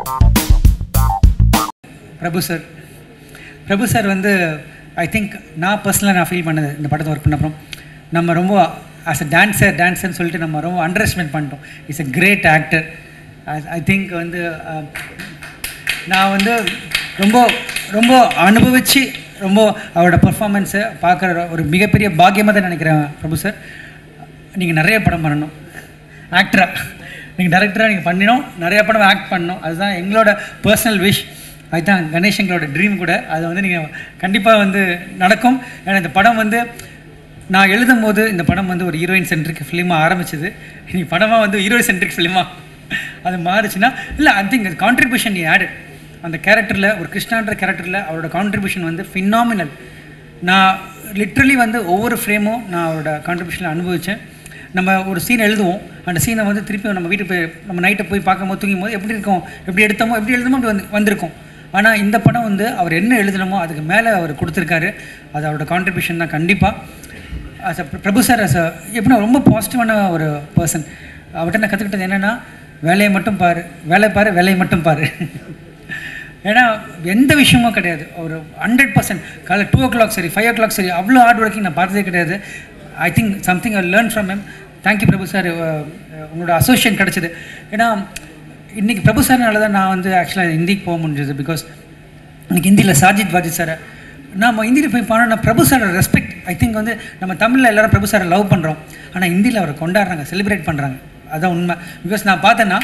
பிரபு sir பிரபு sir வந்து I think நான் பர்சனலாக நான் ஃபீல் பண்ணது இந்த படத்தை ஒர்க் பண்ண அப்புறம் நம்ம ரொம்ப ஆஸ் அ டான்ஸர் டான்ஸர்னு சொல்லிட்டு நம்ம ரொம்ப அண்டர் எஸ்டிமேட் பண்ணிட்டோம் it's a great actor I think வந்து அஹ், நான் வந்து ரொம்ப ரொம்ப அனுபவித்து ரொம்ப அவரோட பர்ஃபார்மன்ஸை பார்க்குற ஒரு மிகப்பெரிய பாக்கியமாக தான் நினைக்கிறேன் பிரபு சார் நீங்கள் நிறைய படம் பண்ணணும் ஆக்டராக நீங்கள் டேரக்டராக நீங்கள் பண்ணினோம் நிறைய படம் ஆக்ட் பண்ணணும் அதுதான் எங்களோட பர்சனல் விஷ் அதுதான் கணேஷ் எங்களோட ட்ரீம் கூட அது வந்து நீங்கள் கண்டிப்பாக வந்து நடக்கும் ஏன்னா இந்த படம் வந்து நான் எழுதும் போது இந்த படம் வந்து ஒரு ஹீரோயின் சென்ட்ரிக் ஃபிலிமாக ஆரம்பிச்சது நீ படமாக வந்து ஹீரோயின் சென்ட்ரிக் ஃபிலிமாக அது மாறுச்சுன்னா இல்லை ஐ திங்க் கான்ட்ரிபியூஷன் நீ ஆடு அந்த கேரக்டரில் ஒரு கிருஷ்ணான்ற கேரக்டரில் அவரோட கான்ட்ரிபியூஷன் வந்து ஃபினாமினல் நான் லிட்ரலி வந்து ஒவ்வொரு ஃப்ரேமும் நான் அவரோட கான்ட்ரிபியூஷனில் அனுபவித்தேன் நம்ம ஒரு சீன் எழுதுவோம் அந்த சீனை வந்து திருப்பி நம்ம வீட்டுக்கு போய் நம்ம நைட்டை போய் பார்க்கும்போது தூங்கும் போது எப்படி இருக்கும் எப்படி எடுத்தோமோ எப்படி எழுதுமோ அப்படி வந்து வந்திருக்கும் ஆனால் இந்த படம் வந்து அவர் என்ன எழுதணுமோ அதுக்கு மேலே அவர் கொடுத்துருக்காரு அது அவரோட கான்ட்ரிபியூஷன் தான் கண்டிப்பாக as a Prabhu sir as a எப்படின்னா ரொம்ப பாசிட்டிவான ஒரு பர்சன் அவர்கிட்ட நான் கற்றுக்கிட்டது என்னென்னா வேலையை மட்டும் பாரு வேலை பாரு வேலையை மட்டும் பாரு ஏன்னா எந்த விஷயமும் கிடையாது ஒரு ஹண்ட்ரட் பர்சன்ட் காலை டூ ஓ கிளாக் சரி ஃபைவ் ஓ கிளாக் சரி அவ்வளோ ஹார்ட் ஒர்க்கிங் நான் பார்த்ததே கிடையாது I think something I learn from him thank you Prabhu sir உங்களோட அசோசியேஷன் கிடச்சிது ஏன்னா இன்றைக்கி பிரபு சார்னால தான் நான் வந்து ஆக்சுவலாக ஹிந்திக்கு போக முடிஞ்சது பிகாஸ் இன்னைக்கு ஹிந்தியில் சாஜித் வாஜித் சாரை நம்ம ஹிந்தியில் போய் போனோம்னா பிரபு சாரோட ரெஸ்பெக்ட் ஐ திங்க் வந்து நம்ம தமிழில் எல்லாரும் பிரபு சாரை லவ் பண்ணுறோம் ஆனால் ஹிந்தியில் அவரை கொண்டாடுறாங்க செலிப்ரேட் பண்ணுறாங்க அதான் உண்மை பிகாஸ் நான் பார்த்தேன்னா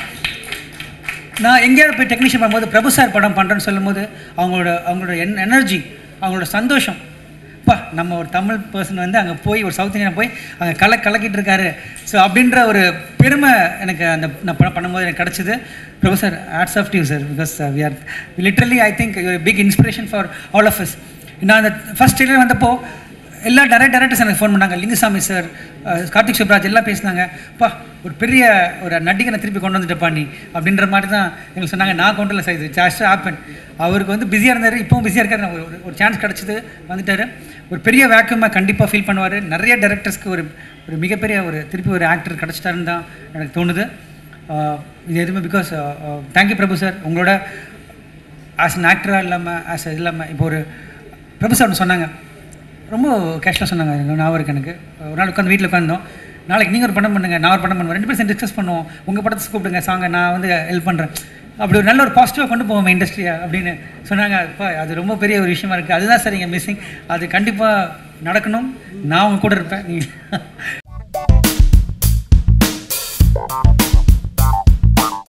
நான் எங்கேயாவது போய் டெக்னீஷியன் பண்ணும்போது பிரபு சார் படம் பண்ணுறேன்னு சொல்லும்போது அவங்களோட அவங்களோட என் எனர்ஜி அவங்களோட சந்தோஷம் பா நம்ம ஒரு தமிழ் பர்சன் வந்து அங்கே போய் ஒரு சவுத் இந்தியன் போய் அங்கே கலை கலக்கிட்டு இருக்காரு ஸோ அப்படின்ற ஒரு பெருமை எனக்கு அந்த நான் படம் பண்ணும்போது எனக்கு கிடச்சிது Prabhu sir hats off to you sir because we are literally I think big inspiration for all of us நான் அந்த ஃபஸ்ட் ட்ரெயிலர் வந்தப்போ எல்லா டேரக்ட் டேரக்டர்ஸ் எனக்கு ஃபோன் பண்ணாங்க லிங்குசாமி சார் அஹ், கார்த்திக் சுப்ராஜ் எல்லாம் பேசினாங்க பா ஒரு பெரிய ஒரு நடிகனை திருப்பி கொண்டு வந்துட்டப்பா நீ அப்படின்ற மாதிரி தான் எங்களுக்கு சொன்னாங்க நான் கொண்டு வரல சார் இது ஜாஸ்ட் ஆப்பன் அவருக்கு வந்து பிஸியாக இருந்தார் இப்போவும் பிஸியாக இருக்காரு நான் ஒரு ஒரு சான்ஸ் கிடச்சிது வந்துட்டார் ஒரு பெரிய வேக்குமாக கண்டிப்பாக ஃபீல் பண்ணுவார் நிறைய டேரக்டர்ஸ்க்கு ஒரு ஒரு மிகப்பெரிய ஒரு திருப்பி ஒரு ஆக்டர் கிடச்சிட்டாருன்னு தான் எனக்கு தோணுது அஹ், இது எதுவுமே பிகாஸ் தேங்க்யூ பிரபு சார் உங்களோட ஆஸ் அன் ஆக்டராக இல்லாமல் ஆஸ் இது இல்லாமல் இப்போ ஒரு பிரபு சார் ஒன்று சொன்னாங்க ரொம்ப கேஷ்லாம் சொன்னாங்க எனக்கு ஞாபகம் இருக்கு எனக்கு ஒரு நாள் உட்காந்து வீட்டில் உட்காந்தோம் நாளைக்கு நீங்கள் ஒரு படம் பண்ணுங்க நான் ஒரு படம் பண்ணுவேன் ரெண்டு பேரும் டிஸ்கஸ் பண்ணுவோம் உங்கள் படத்தை கூப்பிடுங்க சாங்கை நான் வந்து ஹெல்ப் பண்ணுறேன் அப்படி ஒரு நல்ல ஒரு பாசிட்டிவாக கொண்டு போவோம் இண்டஸ்ட்ரியை அப்படின்னு சொன்னாங்க அப்பா அது ரொம்ப பெரிய ஒரு விஷயமா இருக்குது அதுதான் சார் இங்கே மிஸ்ஸிங் அது கண்டிப்பாக நடக்கணும் நான் உங்க கூட இருப்பேன் நீங்கள்